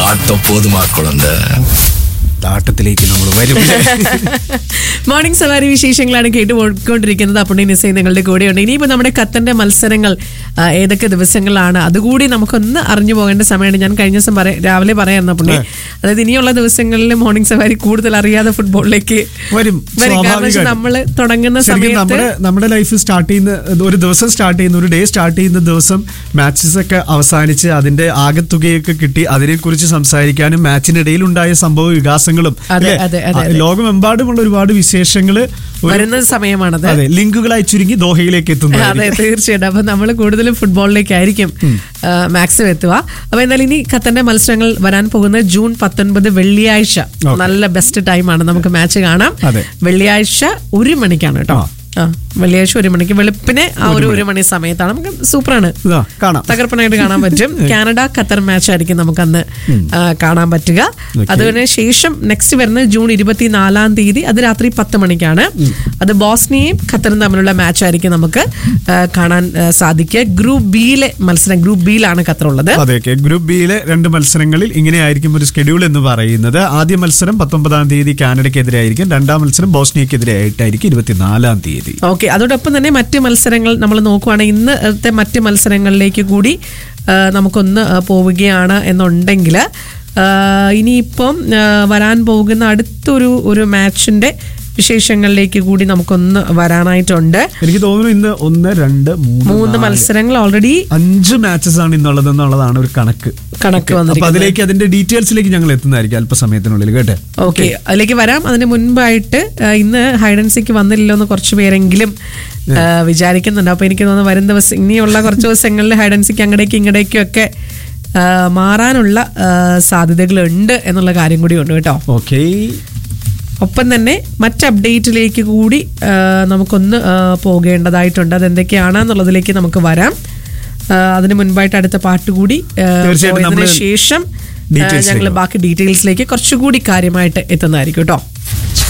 ஆட்டம் போதுமா குழந்தை ആട്ടത്തിലേക്ക് നമ്മൾ വരും മോർണിംഗ് സവാരി വിശേഷങ്ങളാണ് കേട്ടുകൊണ്ടിരിക്കുന്നത് അപ്പോൾ നിസൈ നിങ്ങളുടെ കൂടെയുണ്ട് ഇനിയിപ്പോൾ നമ്മുടെ ഖത്തറിന്റെ മത്സരങ്ങൾ ആ, ഏതൊക്കെ ദിവസങ്ങളാണ് അതുകൂടി നമുക്കൊന്ന് അറിഞ്ഞു പോകേണ്ട സമയമാണ് ഞാൻ കഴിഞ്ഞ ദിവസം പറ രാവിലെ പറയായിരുന്നു പുള്ളി അതായത് ഇനിയുള്ള ദിവസങ്ങളിൽ മോർണിംഗ് സവാരി കൂടുതൽ അറിയാതെ ഫുട്ബോളിലേക്ക് വരും വരും കാരണം സ്വാഭാവികമായിട്ടും. നമ്മൾ തുടങ്ങുന്ന ശരിക്കും സമയത്ത് നമ്മുടെ നമ്മുടെ ലൈഫ് സ്റ്റാർട്ട് ചെയ്യുന്ന ഒരു ദിവസം സ്റ്റാർട്ട് ചെയ്യുന്ന ഒരു ഡേ സ്റ്റാർട്ട് ചെയ്യുന്ന ദിവസം മാച്ചസ് ഒക്കെ അവസാനിച്ച് അതിന്റെ ആകത്തുകയൊക്കെ കിട്ടി അതിനെക്കുറിച്ച് സംസാരിക്കാനും മാച്ചിനിടയിൽ ഉണ്ടായ സംഭവ വികാസങ്ങളും അതെ, അല്ലേ? അതെ, അതെ, ആ, അതെ. ലോകമെമ്പാടുമുള്ള ഒരുപാട് വിശേഷങ്ങള് ഒരു- വരുന്ന സമയമാണത് അതെ ലിങ്കുകളായി ചുരുങ്ങി ദോഹയിലേക്ക് അതെ എത്തുന്നത് തീർച്ചയായിട്ടും അപ്പൊ നമ്മൾ കൂടുതലും ഫുട്ബോളിലേക്കായിരിക്കും മാക്സിമം എത്തുക അപ്പൊ എന്നാൽ ഇനി ഖത്തറിന്റെ മത്സരങ്ങൾ വരാൻ പോകുന്നത് ജൂൺ പത്തൊൻപത് വെള്ളിയാഴ്ച നല്ല ബെസ്റ്റ് ടൈമാണ് നമുക്ക് മാച്ച് കാണാം അതെ. വെള്ളിയാഴ്ച ഒരു മണിക്കാണ് കേട്ടോ ആ. ആ വെള്ളിയാഴ്ച ഒരു മണിക്ക് വെളുപ്പിനെ ആ ഒരു ഒരു മണി സമയത്താണ് നമുക്ക് സൂപ്പറാണ് ഇതാ, കാണാം തകർപ്പനായിട്ട് കാണാൻ പറ്റും കാനഡ ഖത്തർ മാച്ച് ആയിരിക്കും നമുക്ക് അന്ന് ആ, കാണാൻ പറ്റുക അതിന് ശേഷം നെക്സ്റ്റ് വരുന്നത് ജൂൺ ഇരുപത്തിനാലാം തീയതി അത് രാത്രി പത്ത് മണിക്കാണ് അത് ബോസ്നിയയും ഖത്തറും തമ്മിലുള്ള മാച്ച് ആയിരിക്കും നമുക്ക് ആ, കാണാൻ ആ, സാധിക്കുക ഗ്രൂപ്പ് ബിയിലെ മത്സരം ഗ്രൂപ്പ് ബിയിലാണ് ഖത്തർ ഉള്ളത് അതെ ഓക്കെ ഗ്രൂപ്പ് ബിയിലെ രണ്ട് മത്സരങ്ങളിൽ ഇങ്ങനെയായിരിക്കും ഒരു സ്കെഡ്യൂൾ എന്ന് പറയുന്നത് ആദ്യ മത്സരം പത്തൊമ്പതാം തീയതി കാനഡയ്ക്കെതിരെ ആയിരിക്കും രണ്ടാം മത്സരം ബോസ്നിയക്കെതിരെ ആയിട്ടായിരിക്കും ഇരുപത്തിനാലാം തീയതി ഓക്കെ അതോടൊപ്പം തന്നെ മറ്റ് മത്സരങ്ങൾ നമ്മൾ നോക്കുവാണെങ്കിൽ ഇന്നത്തെ മറ്റ് മത്സരങ്ങളിലേക്ക് കൂടി ആ, നമുക്കൊന്ന് ആ, പോവുകയാണ് എന്നുണ്ടെങ്കിൽ ആ, ഇനിയിപ്പം ആ, വരാൻ പോകുന്ന അടുത്തൊരു ഒരു മാച്ചിന്റെ വിശേഷങ്ങളിലേക്ക് കൂടി നമുക്കൊന്ന് വരാനായിട്ടുണ്ട് എനിക്ക് തോന്നുന്നു ഇന്ന് ഒന്ന് രണ്ട് മൂന്ന് മൂന്ന് നാല്, മത്സരങ്ങൾ ഓൾറെഡി അഞ്ച് മാച്ചസ് ആണ് ഇന്നുള്ളത് എന്നുള്ളതാണ് ഒരു കണക്ക് കണക്ക് അപ്പൊ വന്നിരിക്കുന്നത് അതിലേക്ക് അതിന്റെ ഡീറ്റെയിൽസിലേക്ക് ഞങ്ങൾ എത്തുന്നതായിരിക്കും അല്പസമയത്തിനുള്ളിൽ കേട്ടെ ഓക്കെ അതിലേക്ക് വരാം അതിന് മുൻപായിട്ട് ആ, ഇന്ന് ഹൈഡൻസിക്ക് വന്നില്ലല്ലോ എന്ന് കുറച്ച് പേരെങ്കിലും ആ, വിചാരിക്കുന്നുണ്ട് അപ്പൊ എനിക്ക് തോന്നുന്നു വരും ദിവസം ഇനിയുള്ള കുറച്ച് ദിവസങ്ങളിൽ ഹൈഡൻസിക്ക് അങ്ങടേക്കും ഇങ്ങടേക്കും ഒക്കെ ആ, മാറാനുള്ള ആ, സാധ്യതകളുണ്ട് എന്നുള്ള കാര്യം കൂടി ഉണ്ട് കേട്ടോ ഓക്കെ ഒപ്പം തന്നെ മറ്റ് അപ്ഡേറ്റിലേക്ക് കൂടി ആ, നമുക്കൊന്ന് ആ, പോകേണ്ടതായിട്ടുണ്ട് അതെന്തൊക്കെയാണെന്നുള്ളതിലേക്ക് നമുക്ക് വരാം ആ, അതിന് മുൻപായിട്ട് അടുത്ത പാട്ട് കൂടി ആ, തീർച്ചയായിട്ടും പോയതിന് നമ്മള് ശേഷം details ഞങ്ങൾ ലേക്ക് ബാക്കി ഡീറ്റെയിൽസിലേക്ക് കുറച്ചുകൂടി കാര്യമായിട്ട് എത്തുന്നതായിരിക്കും കേട്ടോ